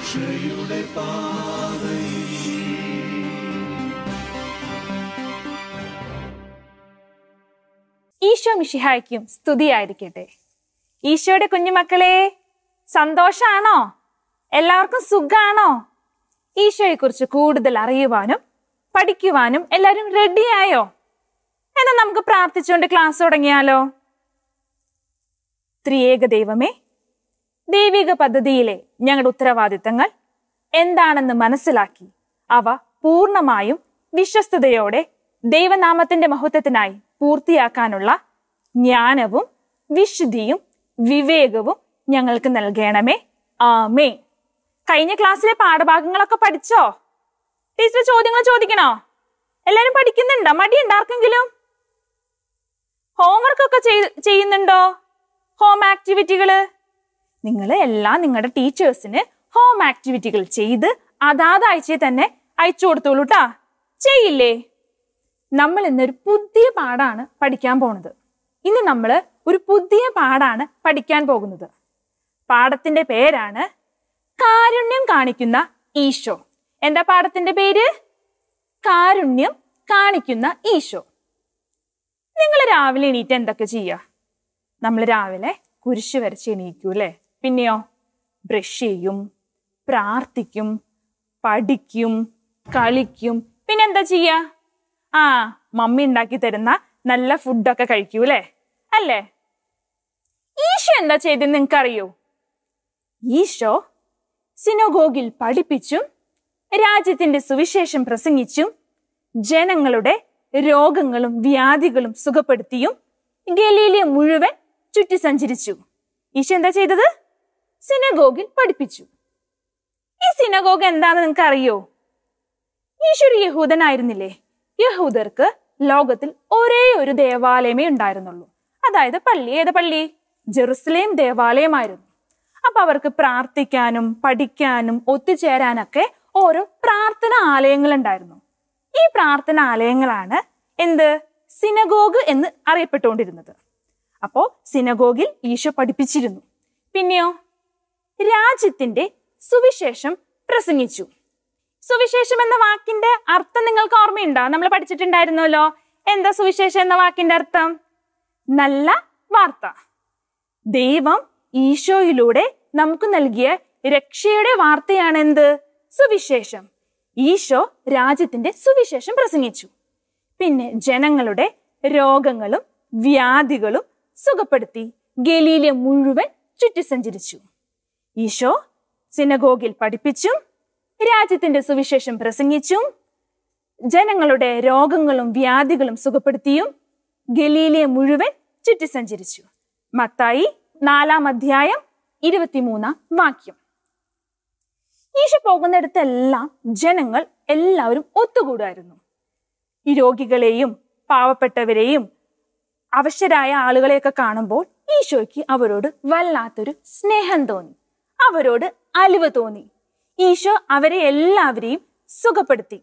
രക്ഷയുടെ പാതയിൽ ഈശോ മിഷിഹായ്ക്കും സ്തുതിയായിരിക്കട്ടെ ഈശോയുടെ കുഞ്ഞുമക്കളെ സന്തോഷാണോ എല്ലാവർക്കും സുഖാണോ ഈശോയെക്കുറിച്ച് കൂടുതൽ അറിയുവാനും പഠിക്കുവാനും എല്ലാവരും റെഡിയായോ എന്നാൽ നമുക്ക് പ്രാർത്ഥിച്ചുകൊണ്ട് ക്ലാസ് തുടങ്ങിയാലോ ത്രിയേക ദൈവമേ ദൈവിക പദ്ധതിയിലെ ഞങ്ങളുടെ ഉത്തരവാദിത്തങ്ങൾ എന്താണെന്ന് മനസ്സിലാക്കി അവ പൂർണ്ണമായും വിശ്വസ്തയോടെ ദൈവനാമത്തിന്റെ മഹത്വത്തിനായി പൂർത്തിയാക്കാനുള്ള ജ്ഞാനവും വിശുദ്ധിയും വിവേകവും ഞങ്ങൾക്ക് നൽകണമേ ആമേ കഴിഞ്ഞ ക്ലാസ്സിലെ പാഠഭാഗങ്ങളൊക്കെ പഠിച്ചോ ടീച്ചർ ചോദ്യങ്ങൾ ചോദിക്കണോ എല്ലാരും പഠിക്കുന്നുണ്ടോ മടിയുണ്ടോ ആർക്കെങ്കിലും ഹോംവർക്ക് ഒക്കെ ചെയ്- ചെയ്യുന്നുണ്ടോ ഹോം ആക്ടിവിറ്റികള് നിങ്ങൾ എല്ലാം നിങ്ങളുടെ ടീച്ചേഴ്സിന് ഹോം ആക്ടിവിറ്റികൾ ചെയ്ത് അതാത് ആഴ്ചയിൽ തന്നെ അയച്ചു കൊടുത്തോളൂ ട്ടാ ചെയ്യില്ലേ നമ്മൾ ഇന്നൊരു പുതിയ പാഠാണ് പഠിക്കാൻ പോണത് ഇന്ന് നമ്മൾ ഒരു പുതിയ പാഠാണ് പഠിക്കാൻ പോകുന്നത് പാഠത്തിന്റെ പേരാണ് കാരുണ്യം കാണിക്കുന്ന ഈശോ എന്താ പാഠത്തിന്റെ പേര് കാരുണ്യം കാണിക്കുന്ന ഈശോ നിങ്ങൾ രാവിലെ എണീറ്റ് എന്തൊക്കെ ചെയ്യുക നമ്മൾ രാവിലെ കുരിശ് വരച്ച് എണീക്കൂ അല്ലേ പിന്നെയോ ബ്രഷ് ചെയ്യും പ്രാർത്ഥിക്കും പഠിക്കും കളിക്കും പിന്നെ എന്താ ചെയ്യാ ആ മമ്മി ഉണ്ടാക്കി തരുന്ന നല്ല ഫുഡൊക്കെ കഴിക്കൂ അല്ലേ അല്ലേ ഈശോ എന്താ ചെയ്തെന്ന് നിങ്ങൾക്ക് അറിയോ ഈശോ സിനഗോഗിൽ പഠിപ്പിച്ചും രാജ്യത്തിന്റെ സുവിശേഷം പ്രസംഗിച്ചും ജനങ്ങളുടെ രോഗങ്ങളും വ്യാധികളും സുഖപ്പെടുത്തിയും ഗലീലിയ മുഴുവൻ ചുറ്റി സഞ്ചരിച്ചു ഈശോ എന്താ ചെയ്തത് സിനഗോഗിൽ പഠിപ്പിച്ചു ഈ സിനഗോഗ് എന്താണെന്ന് നിങ്ങൾക്ക് അറിയോ ഈശോ ഒരു യഹൂദനായിരുന്നില്ലേ യഹൂദർക്ക് ലോകത്തിൽ ഒരേ ഒരു ദേവാലയമേ ഉണ്ടായിരുന്നുള്ളൂ അതായത് പള്ളി ഏത് പള്ളി ജെറുസലേം ദേവാലയമായിരുന്നു അപ്പൊ അവർക്ക് പ്രാർത്ഥിക്കാനും പഠിക്കാനും ഒത്തുചേരാനൊക്കെ ഓരോ പ്രാർത്ഥന ആലയങ്ങൾ ഉണ്ടായിരുന്നു ഈ പ്രാർത്ഥന ആലയങ്ങളാണ് എന്ത് സിനഗോഗ് എന്ന് അറിയപ്പെട്ടുകൊണ്ടിരുന്നത് അപ്പോ സിനഗോഗിൽ ഈശോ പഠിപ്പിച്ചിരുന്നു പിന്നെയോ രാജ്യത്തിന്റെ സുവിശേഷം പ്രസംഗിച്ചു സുവിശേഷം എന്ന വാക്കിന്റെ അർത്ഥം നിങ്ങൾക്ക് ഓർമ്മയുണ്ടോ നമ്മൾ പഠിച്ചിട്ടുണ്ടായിരുന്നല്ലോ എന്താ സുവിശേഷം എന്ന വാക്കിന്റെ അർത്ഥം നല്ല വാർത്ത ദൈവം ഈശോയിലൂടെ നമുക്ക് നൽകിയ രക്ഷയുടെ വാർത്തയാണ് എന്ത് സുവിശേഷം ഈശോ രാജ്യത്തിന്റെ സുവിശേഷം പ്രസംഗിച്ചു പിന്നെ ജനങ്ങളുടെ രോഗങ്ങളും വ്യാധികളും സുഖപ്പെടുത്തി ഗലീലെ മുഴുവൻ ചുറ്റി സഞ്ചരിച്ചു ഈശോ സിനഗോഗിൽ പഠിപ്പിച്ചും രാജ്യത്തിന്റെ സുവിശേഷം പ്രസംഗിച്ചും ജനങ്ങളുടെ രോഗങ്ങളും വ്യാധികളും സുഖപ്പെടുത്തിയും ഗലീലെ മുഴുവൻ ചുറ്റി സഞ്ചരിച്ചു മത്തായി നാലാം അധ്യായം ഇരുപത്തിമൂന്നാം വാക്യം ഈശോ പോകുന്നിടത്തെല്ലാം ജനങ്ങൾ എല്ലാവരും ഒത്തുകൂടായിരുന്നു ഈ രോഗികളെയും പാവപ്പെട്ടവരെയും അവശരായ ആളുകളെയൊക്കെ കാണുമ്പോൾ ഈശോയ്ക്ക് അവരോട് വല്ലാത്തൊരു സ്നേഹം തോന്നി അവരോട് അലിവ് തോന്നി ഈശോ അവരെ എല്ലാവരെയും സുഖപ്പെടുത്തി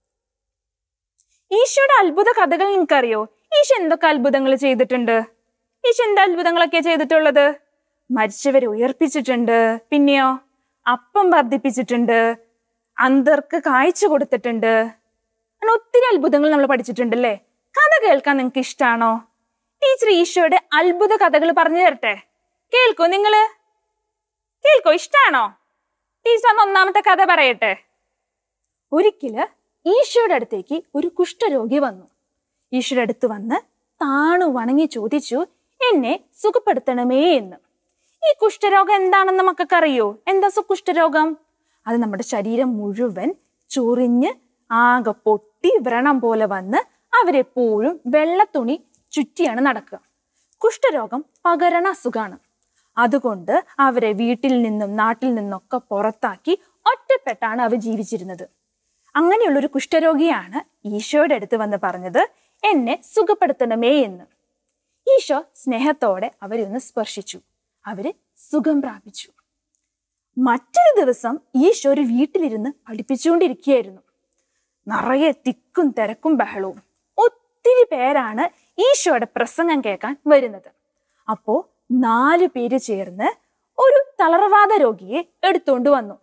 ഈശോയുടെ അത്ഭുത കഥകൾ നിങ്ങൾക്കറിയോ ഈശോ എന്തൊക്കെ അത്ഭുതങ്ങൾ ചെയ്തിട്ടുണ്ട് ഈശോ എന്ത് അത്ഭുതങ്ങളൊക്കെ ചെയ്തിട്ടുള്ളത് മരിച്ചവരെ ഉയർപ്പിച്ചിട്ടുണ്ട് പിന്നെയോ അപ്പം വർദ്ധിപ്പിച്ചിട്ടുണ്ട് അന്തർക്ക് കാഴ്ച കൊടുത്തിട്ടുണ്ട് അങ്ങനെ ഒത്തിരി അത്ഭുതങ്ങൾ നമ്മൾ പഠിച്ചിട്ടുണ്ടല്ലേ കഥ കേൾക്കാൻ നിങ്ങൾക്ക് ഇഷ്ടാണോ ടീച്ചർ ഈശോയുടെ അത്ഭുത കഥകൾ പറഞ്ഞു തരട്ടെ കേൾക്കോ നിങ്ങള് കേൾക്കോ ഇഷ്ടാണോ ടീച്ചർ അന്ന് ഒന്നാമത്തെ കഥ പറയട്ടെ ഒരിക്കല് ഈശോയുടെ അടുത്തേക്ക് ഒരു കുഷ്ഠരോഗി വന്നു ഈശോയുടെ അടുത്ത് വന്ന് താണു വണങ്ങി ചോദിച്ചു എന്നെ സുഖപ്പെടുത്തണമേ എന്ന് ഈ കുഷ്ഠരോഗം എന്താണെന്ന് മക്കൾക്ക് അറിയോ എന്താ സു കുഷ്ഠരോഗം അത് നമ്മുടെ ശരീരം മുഴുവൻ ചൊറിഞ്ഞ് ആകെ പൊട്ടി വ്രണം പോലെ വന്ന് അവരെപ്പോഴും വെള്ളത്തുണി ചുറ്റിയാണ് നടക്കുക കുഷ്ഠരോഗം പകരണ അസുഖാണ് അതുകൊണ്ട് അവരെ വീട്ടിൽ നിന്നും നാട്ടിൽ നിന്നൊക്കെ പുറത്താക്കി ഒറ്റപ്പെട്ടാണ് അവർ ജീവിച്ചിരുന്നത് അങ്ങനെയുള്ളൊരു കുഷ്ഠരോഗിയാണ് ഈശോയുടെ അടുത്ത് വന്ന് പറഞ്ഞത് എന്നെ സുഖപ്പെടുത്തണമേ എന്ന് ഈശോ സ്നേഹത്തോടെ അവരെ ഒന്ന് സ്പർശിച്ചു അവര് സുഖം പ്രാപിച്ചു മറ്റൊരു ദിവസം ഈശോ ഒരു വീട്ടിലിരുന്ന് പഠിപ്പിച്ചുകൊണ്ടിരിക്കുകയായിരുന്നു നിറയെ തിക്കും തിരക്കും ബഹളവും ഒത്തിരി പേരാണ് ഈശോയുടെ പ്രസംഗം കേൾക്കാൻ വരുന്നത് അപ്പോ നാല് പേര് ചേർന്ന് ഒരു തളർവാദ രോഗിയെ എടുത്തുകൊണ്ട് വന്നു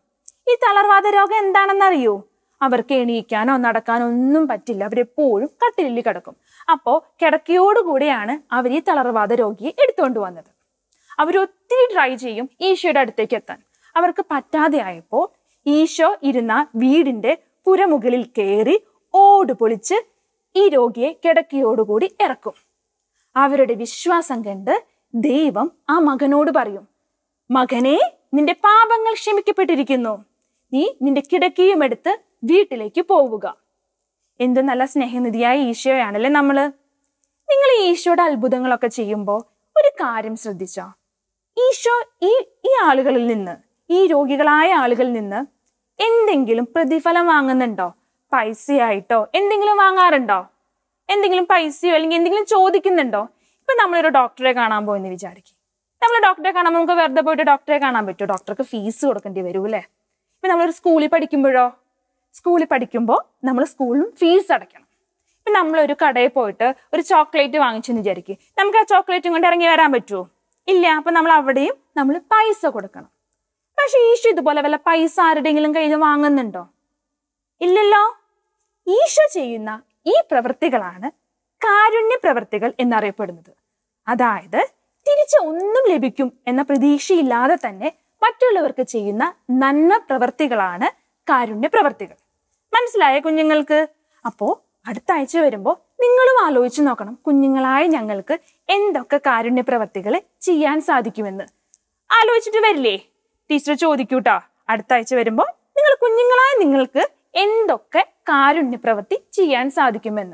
ഈ തളർവാദ രോഗം എന്താണെന്നറിയോ അവർക്ക് എണീക്കാനോ നടക്കാനോ ഒന്നും പറ്റില്ല അവരെപ്പോഴും കട്ടിലിൽ കിടക്കും അപ്പോൾ കിടക്കയോടുകൂടിയാണ് അവർ ഈ തളർവാദ രോഗിയെ എടുത്തുകൊണ്ട് വന്നത് അവർ ഒത്തിരി ട്രൈ ചെയ്യും ഈശോയുടെ അടുത്തേക്ക് എത്താൻ അവർക്ക് പറ്റാതെ ആയപ്പോൾ ഈശോ ഇരുന്ന വീടിന്റെ പുരമുകളിൽ കയറി ഓട് പൊളിച്ച് ഈ രോഗിയെ കിടക്കയോടുകൂടി ഇറക്കും അവരുടെ വിശ്വാസം കണ്ട് ദൈവം ആ മകനോട് പറയും മകനെ നിന്റെ പാപങ്ങൾ ക്ഷമിക്കപ്പെട്ടിരിക്കുന്നു നീ നിന്റെ കിടക്കയും എടുത്ത് വീട്ടിലേക്ക് പോവുക എന്ത് നല്ല സ്നേഹനിധിയായ ഈശോയാണല്ലേ നമ്മള് നിങ്ങൾ ഈ ഈശോയുടെ അത്ഭുതങ്ങളൊക്കെ ചെയ്യുമ്പോൾ ഒരു കാര്യം ശ്രദ്ധിച്ചോ ഈശോ ഈ ഈ ആളുകളിൽ നിന്ന് ഈ രോഗികളായ ആളുകളിൽ നിന്ന് എന്തെങ്കിലും പ്രതിഫലം വാങ്ങുന്നുണ്ടോ പൈസയായിട്ടോ എന്തെങ്കിലും വാങ്ങാറുണ്ടോ എന്തെങ്കിലും പൈസയോ അല്ലെങ്കിൽ എന്തെങ്കിലും ചോദിക്കുന്നുണ്ടോ ഇപ്പൊ നമ്മളൊരു ഡോക്ടറെ കാണാൻ പോയെന്ന് വിചാരിക്കും നമ്മൾ ഡോക്ടറെ കാണാൻ നമുക്ക് വെറുതെ പോയിട്ട് ഡോക്ടറെ കാണാൻ പറ്റുമോ ഡോക്ടർക്ക് ഫീസ് കൊടുക്കേണ്ടി വരും അല്ലേ ഇപ്പൊ നമ്മളൊരു സ്കൂളിൽ പഠിക്കുമ്പോഴോ സ്കൂളിൽ പഠിക്കുമ്പോൾ നമ്മൾ സ്കൂളിലും ഫീസ് അടയ്ക്കണം ഇപ്പൊ നമ്മളൊരു കടയിൽ പോയിട്ട് ഒരു ചോക്ലേറ്റ് വാങ്ങിച്ചെന്ന് വിചാരിക്കും നമുക്ക് ആ ചോക്ലേറ്റും കൊണ്ട് ഇറങ്ങി വരാൻ പറ്റുമോ ഇല്ല അപ്പൊ നമ്മൾ അവിടെയും നമ്മൾ പൈസ കൊടുക്കണം പക്ഷെ ഈശോ ഇതുപോലെ വല്ല പൈസ ആരുടെയെങ്കിലും കയ്യിൽ നിന്ന് വാങ്ങുന്നുണ്ടോ ഇല്ലല്ലോ ഈശോ ചെയ്യുന്ന ഈ പ്രവൃത്തികളാണ് കാരുണ്യ പ്രവൃത്തികൾ എന്നറിയപ്പെടുന്നത് അതായത് തിരിച്ച് ഒന്നും ലഭിക്കും എന്ന പ്രതീക്ഷയില്ലാതെ തന്നെ മറ്റുള്ളവർക്ക് ചെയ്യുന്ന നന്മ പ്രവൃത്തികളാണ് കാരുണ്യ പ്രവൃത്തികൾ മനസ്സിലായ കുഞ്ഞുങ്ങൾക്ക് അപ്പോ അടുത്ത ആഴ്ച വരുമ്പോൾ നിങ്ങളും ആലോചിച്ച് നോക്കണം കുഞ്ഞുങ്ങളായ ഞങ്ങൾക്ക് എന്തൊക്കെ കാരുണ്യ പ്രവൃത്തികൾ ചെയ്യാൻ സാധിക്കുമെന്ന് ആലോചിച്ചിട്ട് വരില്ലേ ടീച്ചർ ചോദിക്കൂട്ടോ അടുത്ത ആഴ്ച വരുമ്പോൾ നിങ്ങൾ കുഞ്ഞുങ്ങളായ നിങ്ങൾക്ക് എന്തൊക്കെ കാരുണ്യ പ്രവൃത്തി ചെയ്യാൻ സാധിക്കുമെന്ന്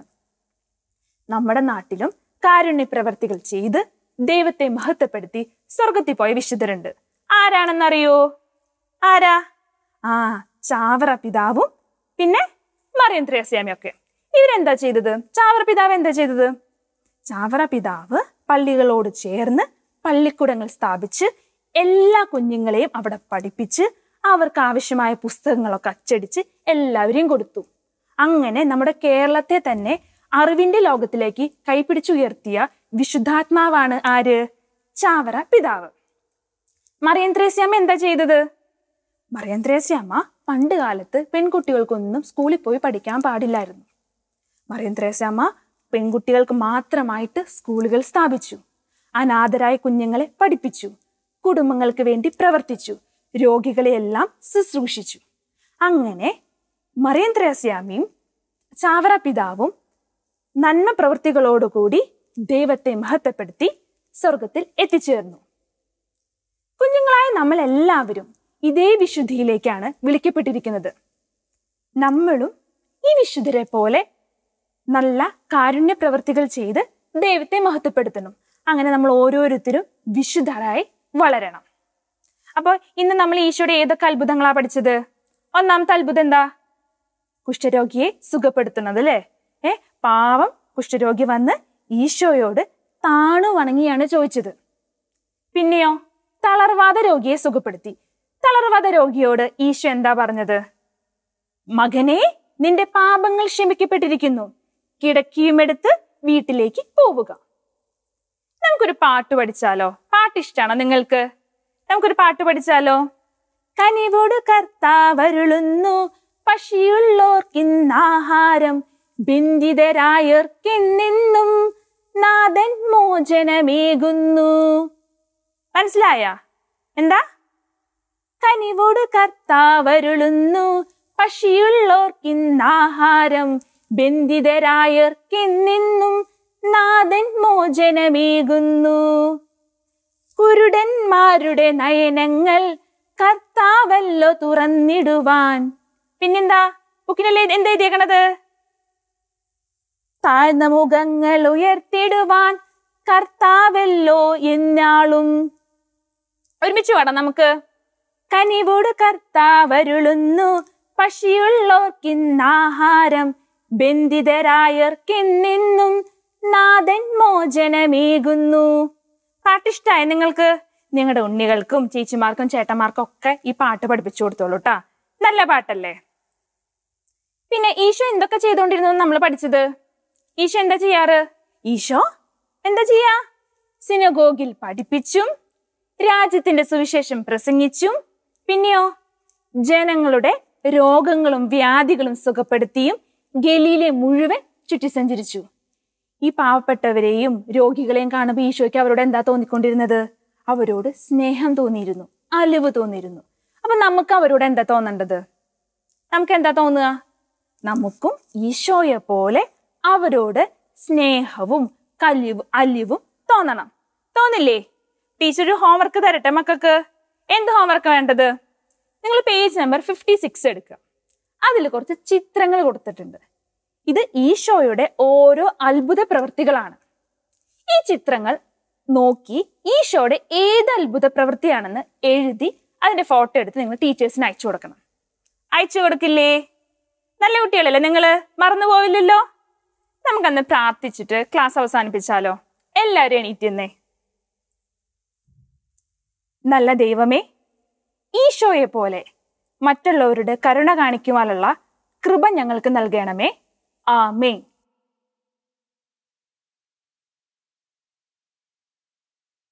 നമ്മുടെ നാട്ടിലും കാരുണ്യ പ്രവർത്തികൾ ചെയ്ത് ദൈവത്തെ മഹത്വപ്പെടുത്തി സ്വർഗത്തിൽ പോയ വിശുദ്ധരുണ്ട് ആരാണെന്നറിയോ ആരാ ആ ചാവറ പിതാവും പിന്നെ മറിയം ത്രേസ്യാമിയൊക്കെ ഇവരെന്താ ചെയ്തത് ചാവറ പിതാവ് എന്താ ചെയ്തത് ചാവറ പിതാവ് പള്ളികളോട് ചേർന്ന് പള്ളിക്കൂടങ്ങൾ സ്ഥാപിച്ച് എല്ലാ കുഞ്ഞുങ്ങളെയും അവിടെ പഠിപ്പിച്ച് അവർക്ക് ആവശ്യമായ പുസ്തകങ്ങളൊക്കെ അച്ചടിച്ച് എല്ലാവരെയും കൊടുത്തു അങ്ങനെ നമ്മുടെ കേരളത്തെ തന്നെ അറിവിന്റെ ലോകത്തിലേക്ക് കൈപിടിച്ചുയർത്തിയ വിശുദ്ധാത്മാവാണ് ആര് ചാവറ പിതാവ് മറിയം ത്രേസ്യാമ്മ എന്താ ചെയ്തത് മറിയം ത്രേസ്യാമ്മ പണ്ട് കാലത്ത് പെൺകുട്ടികൾക്കൊന്നും സ്കൂളിൽ പോയി പഠിക്കാൻ പാടില്ലായിരുന്നു മറിയം ത്രേസ്യാമ്മ പെൺകുട്ടികൾക്ക് മാത്രമായിട്ട് സ്കൂളുകൾ സ്ഥാപിച്ചു അനാഥരായ കുഞ്ഞുങ്ങളെ പഠിപ്പിച്ചു കുടുംബങ്ങൾക്ക് വേണ്ടി പ്രവർത്തിച്ചു രോഗികളെയെല്ലാം ശുശ്രൂഷിച്ചു അങ്ങനെ മറിയം ത്രേസ്യാമിയും ചാവറ പിതാവും നന്മ പ്രവൃത്തികളോടുകൂടി ദൈവത്തെ മഹത്വപ്പെടുത്തി സ്വർഗത്തിൽ എത്തിച്ചേർന്നു കുഞ്ഞുങ്ങളായ നമ്മൾ എല്ലാവരും ഇതേ വിശുദ്ധിയിലേക്കാണ് വിളിക്കപ്പെട്ടിരിക്കുന്നത് നമ്മളും ഈ വിശുദ്ധരെ പോലെ നല്ല കാരുണ്യ പ്രവൃത്തികൾ ചെയ്ത് ദൈവത്തെ മഹത്വപ്പെടുത്തണം അങ്ങനെ നമ്മൾ ഓരോരുത്തരും വിശുദ്ധരായി വളരണം അപ്പോൾ ഇന്ന് നമ്മൾ ഈശോയുടെ ഏതൊക്കെ അത്ഭുതങ്ങളാ പഠിച്ചത് ഒന്നാമത്തെ അത്ഭുതം എന്താ കുഷ്ഠരോഗിയെ സുഖപ്പെടുത്തുന്നത് അല്ലേ ഏ പാവം കുഷ്ഠരോഗി വന്ന് ഈശോയോട് താണു വണങ്ങിയാണ് ചോദിച്ചത് പിന്നെയോ തളർവാദ രോഗിയെ സുഖപ്പെടുത്തി തളർവാദ രോഗിയോട് ഈശോ എന്താ പറഞ്ഞത് മകനെ നിന്റെ പാപങ്ങൾ ക്ഷമിക്കപ്പെട്ടിരിക്കുന്നു കിടക്കിയുമെടുത്ത് വീട്ടിലേക്ക് പോവുക നമുക്കൊരു പാട്ട് പഠിച്ചാലോ പാട്ട് ഇഷ്ടാണോ നിങ്ങൾക്ക് നമുക്കൊരു പാട്ട് പഠിച്ചാലോ കനിവോട് കർത്താവരുളുന്നു പശിയുള്ളോർക്കിന്നാഹാരം ബന്ധിതരായർക്കെന്നെന്നും നാഥൻ മോചനമേകുന്നു മനസ്സിലായ എന്താ കനിവോട് കർത്താവരുളുന്നു പശിയുള്ളോർക്കിന്നാഹാരം ബന്ധിതരായർക്കെന്നെന്നും നാഥൻ മോചനമേകുന്നു കുരുടന്മാരുടെ നയനങ്ങൾ കർത്താവല്ലോ തുറന്നിടുവാൻ പിന്നെന്താ ബുക്കിനല്ലേ എന്താ എഴുതിയേക്കണത് താഴ്ന്ന മുഖങ്ങൾ ഉയർത്തിടുവാൻ കർത്താവല്ലോ എന്നാളും ഒരുമിച്ച് പാടാം നമുക്ക് കനിവോട് കർത്താവരുളുന്നു പശിയുള്ളോർക്കിന്നാഹാരം ബന്ധിതരായർക്കെന്നെന്നും നാഥൻ മോചനമേകുന്നു പാട്ടിഷ്ടായ നിങ്ങൾക്ക് നിങ്ങളുടെ ഉണ്ണികൾക്കും ചേച്ചിമാർക്കും ചേട്ടന്മാർക്കും ഒക്കെ ഈ പാട്ട് പഠിപ്പിച്ചു കൊടുത്തോളൂ ട്ടാ നല്ല പാട്ടല്ലേ പിന്നെ ഈശോ എന്തൊക്കെ ചെയ്തുകൊണ്ടിരുന്നു നമ്മൾ പഠിച്ചത് ഈശോ എന്താ ചെയ്യാറ് ഈശോ എന്താ ചെയ്യാ സിനഗോഗിൽ പഠിപ്പിച്ചും രാജ്യത്തിന്റെ സുവിശേഷം പ്രസംഗിച്ചും പിന്നെയോ ജനങ്ങളുടെ രോഗങ്ങളും വ്യാധികളും സുഖപ്പെടുത്തിയും ഗലീലെ മുഴുവൻ ചുറ്റി സഞ്ചരിച്ചു ഈ പാവപ്പെട്ടവരെയും രോഗികളെയും കാണുമ്പോൾ ഈശോയ്ക്ക് അവരോട് എന്താ തോന്നിക്കൊണ്ടിരുന്നത് അവരോട് സ്നേഹം തോന്നിയിരുന്നു അലിവ് തോന്നിയിരുന്നു അപ്പൊ നമുക്ക് അവരോട് എന്താ തോന്നേണ്ടത് നമുക്ക് എന്താ തോന്നുക നമുക്കും ഈശോയെ പോലെ അവരോട് സ്നേഹവും കലിവ് അലിവും തോന്നണം തോന്നില്ലേ ടീച്ചർ ഒരു ഹോംവർക്ക് തരട്ടെ മക്കൾക്ക് എന്ത് ഹോംവർക്ക് വേണ്ടത് നിങ്ങൾ പേജ് നമ്പർ ഫിഫ്റ്റി സിക്സ് എടുക്കുക അതിൽ കുറച്ച് ചിത്രങ്ങൾ കൊടുത്തിട്ടുണ്ട് ഇത് ഈശോയുടെ ഓരോ അത്ഭുത പ്രവൃത്തികളാണ് ഈ ചിത്രങ്ങൾ നോക്കി ഈശോയുടെ ഏത് അത്ഭുത പ്രവൃത്തിയാണെന്ന് എഴുതി അതിന്റെ ഫോട്ടോ എടുത്ത് നിങ്ങൾ ടീച്ചേഴ്സിന് അയച്ചു കൊടുക്കണം അയച്ചു കൊടുക്കില്ലേ നല്ല കുട്ടികളല്ലേ നിങ്ങൾ മറന്നു പോവില്ലല്ലോ നമുക്കന്ന് പ്രാർത്ഥിച്ചിട്ട് ക്ലാസ് അവസാനിപ്പിച്ചാലോ എല്ലാവരും എണീറ്റുന്നേ നല്ല ദൈവമേ ഈശോയെ പോലെ മറ്റുള്ളവരുടെ കരുണ കാണിക്കുവാനുള്ള കൃപ ഞങ്ങൾക്ക് നൽകണമേ ആമേ